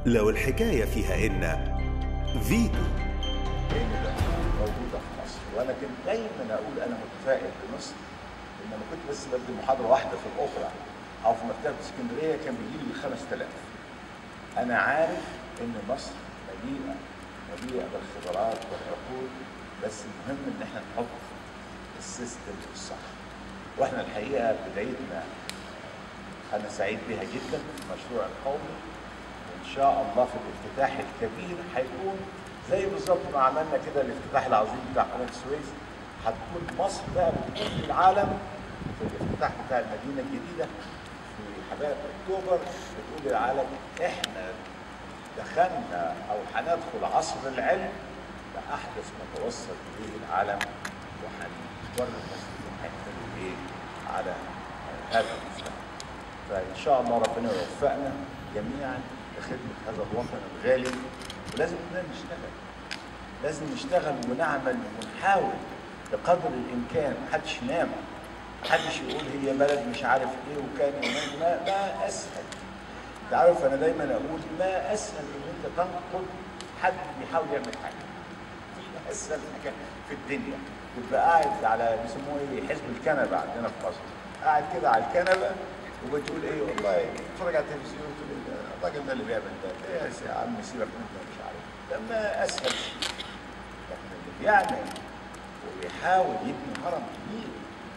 لو الحكاية فيها إن فيتو لان ده موجوده في مصر وانا كنت دايما اقول انا متفائل بمصر لان لما كنت بس بدي محاضره واحده في الاوبرا او في مكتبه اسكندريه كان بيجي لي 5000 انا عارف ان مصر مليئه مليئه بالخبرات والعقول بس المهم ان احنا نحط السيستم الصح واحنا الحقيقه بدايتنا انا سعيد بها جدا في المشروع القومي وان شاء الله في الافتتاح الكبير هيكون زي بالظبط ما عملنا كده الافتتاح العظيم بتاع قناه السويس هتكون مصر بقى بتقول للعالم في الافتتاح بتاع المدينه الجديده في حبايب اكتوبر بتقول للعالم احنا دخلنا او هندخل عصر العلم باحدث ما توصل اليه العالم وهنوري المسلمين هيعملوا ايه على هذا المستوى. فان شاء الله ربنا يوفقنا جميعا لخدمه هذا الوطن الغالي ولازم كلنا نشتغل لازم نشتغل ونعمل ونحاول بقدر الامكان محدش ينام محدش يقول هي بلد مش عارف ايه وكان ينام ما, ما اسهل انت عارف انا دايما اقول ما اسهل ان انت تنقد حد بيحاول يعمل حاجه دي اسهل حاجه في الدنيا تبقى قاعد على بيسموه ايه حزب الكنبه عندنا في مصر قاعد كده على الكنبه وبتقول ايه والله تتفرج على التلفزيون وتقول إيه الراجل ده اللي بيعمل ده ايه يا عم سيبك من ده مش عارف ده ما اسهل شيء لكن اللي بيعمل وبيحاول يبني هرم كبير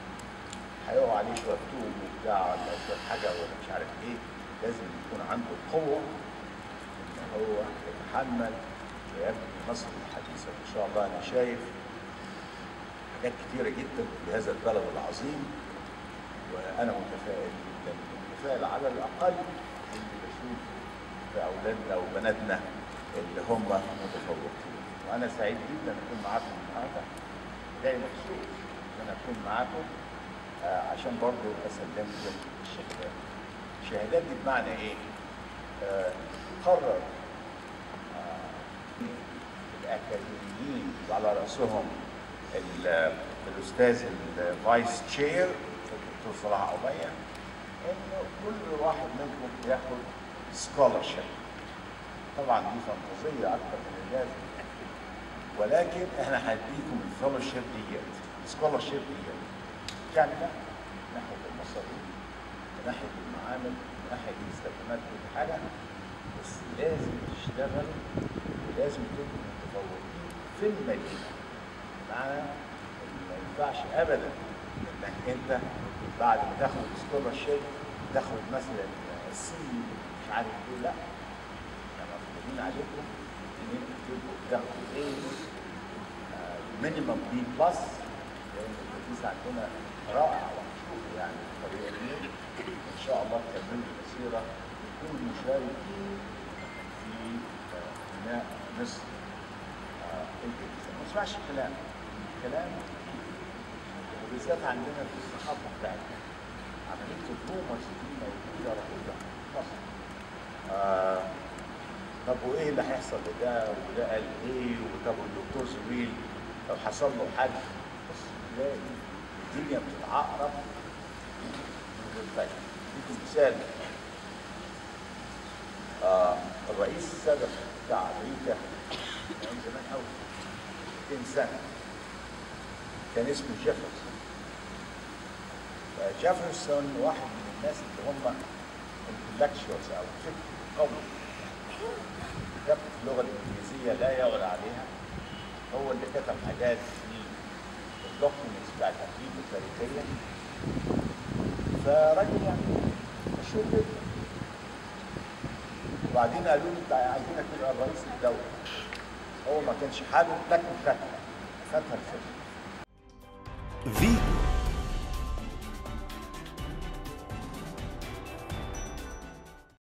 هيقع عليه شويه طوب وبتاع ولا شويه حاجه ولا مش عارف ايه لازم يكون عنده القوه ان هو يتحمل ويبني مصر الحديثه ان شاء الله انا شايف حاجات كتيره جدا في هذا البلد العظيم وانا متفائل جدا متفائل على الاقل اللي بشوف في اولادنا وبناتنا اللي هم متفوقين وانا سعيد جدا اكون معاكم النهارده جاي مخصوص ان انا اكون معاكم آه عشان برضو اسلمكم الشهادات الشهادات دي بمعنى ايه؟ آه قرر آه الاكاديميين وعلى راسهم ال- الاستاذ الفايس تشير الدكتور صلاح أبية انه كل واحد منكم ياخد سكولرشيب طبعا دي فانتازيه اكتر من اللازم ولكن احنا هنديكم الفellowship ديت السكولرشيب ديت كامله من ناحيه المصاريف من ناحيه المعامل من ناحيه الاستخدامات كل حاجه بس لازم تشتغلوا ولازم تبقوا متفوقين في المدينه معنى إن ما ينفعش ابدا انك انت بعد ما تاخد سكولرشيب تاخد مثلا سي مش عارف ايه لا احنا مفروضين عليكم ان انتوا تبقوا تاخدوا ايه مينيمم بي بلس لان التدريس عندنا رائع وهتشوفوا يعني الطريقه دي ان شاء الله تكملوا المسيره وتكونوا مشاركين في آه، بناء مصر آه، الجديده ما تسمعش كلام كلام وبالذات عندنا في الثقافه بتاعتنا عمليه الرومرز دي موجوده رهيبه في مصر آه طب وايه اللي هيحصل لده وده قال ايه وطب الدكتور زويل لو حصل له حاجه بص تلاقي الدنيا بتتعقرب من غير فايده اديكم مثال آه الرئيس السابق بتاع امريكا من زمان قوي 200 سنه كان اسمه جيفرسون جيفرسون واحد من الناس اللي هم intellectuals او فكر قوي كتب اللغه الانجليزيه لا يعلى عليها هو اللي كتب حاجات في الدوكيومنتس بتاعت الارشيف التاريخيه فراجل يعني مشهور جدا وبعدين قالوا له انت عايزينك تبقى رئيس الدوله هو ما كانش حابب لكن خدها خدها الفكره فيتو